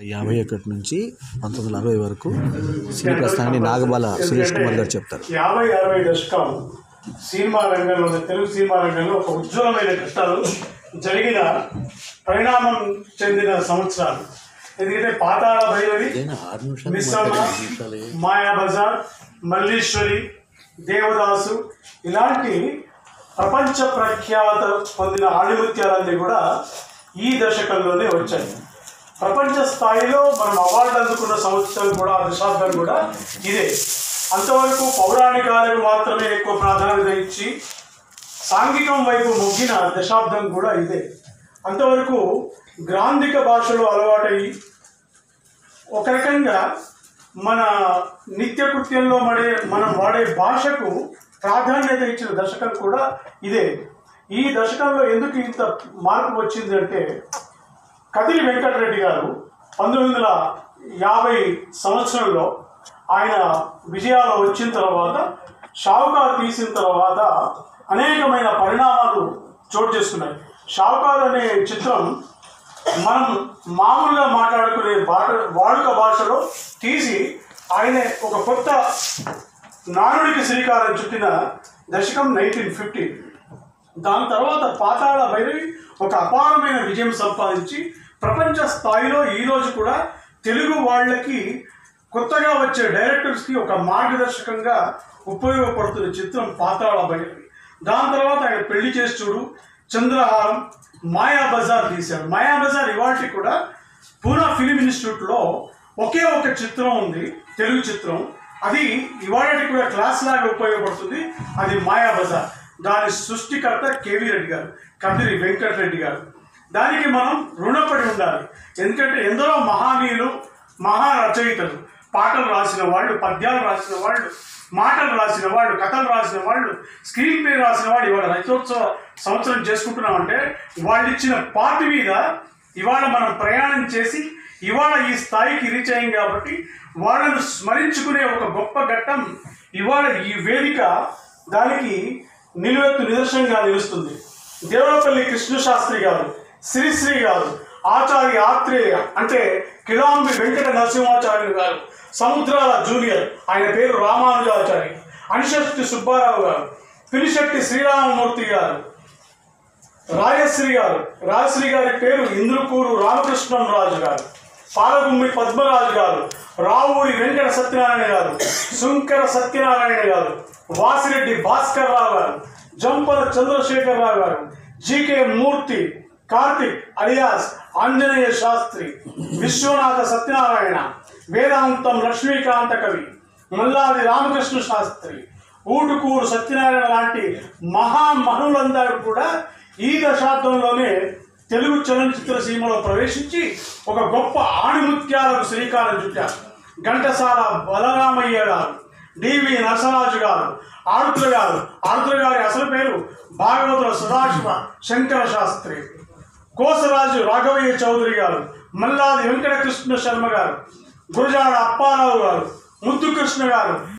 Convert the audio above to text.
యాభై ఒకటి నుంచి పంతొమ్మిది వందల అరవై వరకు సినీ ప్రస్థానాన్ని నాగబాల సురేష్ కుమార్ గారు చెప్తారు యాభై అరవై దశకాలు సినిమా రంగంలో తెలుగు సినిమా రంగంలో ఒక ఉజ్వలమైన కష్టాలు జరిగిన పరిణామం చెందిన సంవత్సరాలు ఎందుకంటే పాతాళ భైరవి ఆరు నిమిషాలు మిశ్రమ మాయా బజార్ మల్లీశ్వరి దేవదాసు ఇలాంటి ప్రపంచ ప్రఖ్యాత పొందిన ఆణిముత్యాలన్నీ కూడా ఈ దశకంలోనే వచ్చాయి ప్రపంచ స్థాయిలో మనం అవార్డు అందుకున్న సంవత్సరం కూడా ఆ దశాబ్దం కూడా ఇదే అంతవరకు పౌరాణికాలకు మాత్రమే ఎక్కువ ప్రాధాన్యత ఇచ్చి సాంఘికం వైపు మొగ్గిన దశాబ్దం కూడా ఇదే అంతవరకు గ్రాంధిక భాషలో అలవాటై ఒక రకంగా మన నిత్య కృత్యంలో మడే మనం వాడే భాషకు ప్రాధాన్యత ఇచ్చిన దశకం కూడా ఇదే ఈ దశకంలో ఎందుకు ఇంత మార్పు వచ్చింది అంటే కదిరి వెంకటరెడ్డి గారు పంతొమ్మిది వందల యాభై సంవత్సరంలో ఆయన విజయాలు వచ్చిన తర్వాత షావుకార్ తీసిన తర్వాత అనేకమైన పరిణామాలు చోటు చేసుకున్నాయి షావుకార్ అనే చిత్రం మనం మామూలుగా మాట్లాడుకునే భాష వాడుక భాషలో తీసి ఆయన ఒక కొత్త నానుడికి శ్రీకారం చుట్టిన దశకం నైన్టీన్ ఫిఫ్టీ దాని తర్వాత పాతాళ భైరవి ఒక అపారమైన విజయం సంపాదించి ప్రపంచ స్థాయిలో ఈరోజు కూడా తెలుగు వాళ్ళకి కొత్తగా వచ్చే డైరెక్టర్స్కి ఒక మార్గదర్శకంగా ఉపయోగపడుతున్న చిత్రం పాతాళ భైరవి దాని తర్వాత ఆయన పెళ్లి చేసి చూడు చంద్రహారం మాయా బజార్ తీశాడు మాయా బజార్ ఇవాళకి కూడా పూనా ఫిలిం ఇన్స్టిట్యూట్లో ఒకే ఒక చిత్రం ఉంది తెలుగు చిత్రం అది ఇవాళకి కూడా క్లాస్ లాగా ఉపయోగపడుతుంది అది మాయా బజార్ దాని సృష్టికర్త కేవీ రెడ్డి గారు కదిరి వెంకటరెడ్డి గారు దానికి మనం రుణపడి ఉండాలి ఎందుకంటే ఎందరో మహానీయులు మహా రచయితలు పాటలు రాసిన వాళ్ళు పద్యాలు రాసిన వాళ్ళు మాటలు రాసిన వాళ్ళు కథలు రాసిన వాళ్ళు స్క్రీన్ ప్లే రాసిన వాళ్ళు ఇవాళ రచనోత్సవ సంవత్సరం చేసుకుంటున్నామంటే వాళ్ళు ఇచ్చిన పార్టీ మీద ఇవాళ మనం ప్రయాణం చేసి ఇవాళ ఈ స్థాయికి రీచ్ అయ్యాం కాబట్టి వాళ్ళను స్మరించుకునే ఒక గొప్ప ఘట్టం ఇవాళ ఈ వేదిక దానికి నిలువెత్తు నిదర్శనంగా నిలుస్తుంది దేవరపల్లి కృష్ణశాస్త్రి గారు శ్రీశ్రీ గారు ఆచార్య ఆత్రేయ అంటే కిలాంబి వెంకట నరసింహాచార్యులు గారు సముద్రాల జూనియర్ ఆయన పేరు రామానుజాచారి అనిశక్తి సుబ్బారావు గారు పిలిశెట్టి శ్రీరామమూర్తి గారు రాజశ్రీ గారు రాజశ్రీ గారి పేరు ఇంద్రకూరు రామకృష్ణం రాజు గారు పాలగుమ్మి పద్మరాజు గారు రావూరి వెంకట సత్యనారాయణ గారు శంకర సత్యనారాయణ గారు వాసిరెడ్డి భాస్కర్ రావు గారు జంపల చంద్రశేఖరరావు గారు జీకే మూర్తి కార్తిక్ అలియాస్ ఆంజనేయ శాస్త్రి విశ్వనాథ సత్యనారాయణ వేదాంతం లక్ష్మీకాంత కవి మల్లాది రామకృష్ణ శాస్త్రి ఊటుకూరు సత్యనారాయణ లాంటి మహామహులందరూ కూడా ఈ దశాబ్దంలోనే తెలుగు చలనచిత్ర సీమలో ప్రవేశించి ఒక గొప్ప ఆణిముత్యాలకు శ్రీకారం చుట్టారు ఘంటసాల బలరామయ్య గారు డివి నరసరాజు గారు ఆరుద్ర గారు ఆరుద్ర గారి అసలు పేరు భాగవతుల సదాశివ శంకర శాస్త్రి కోసరాజు రాఘవయ్య చౌదరి గారు మల్లాది వెంకటకృష్ణ శర్మ గారు గురజాడ అప్పారావు గారు ముద్దుకృష్ణ గారు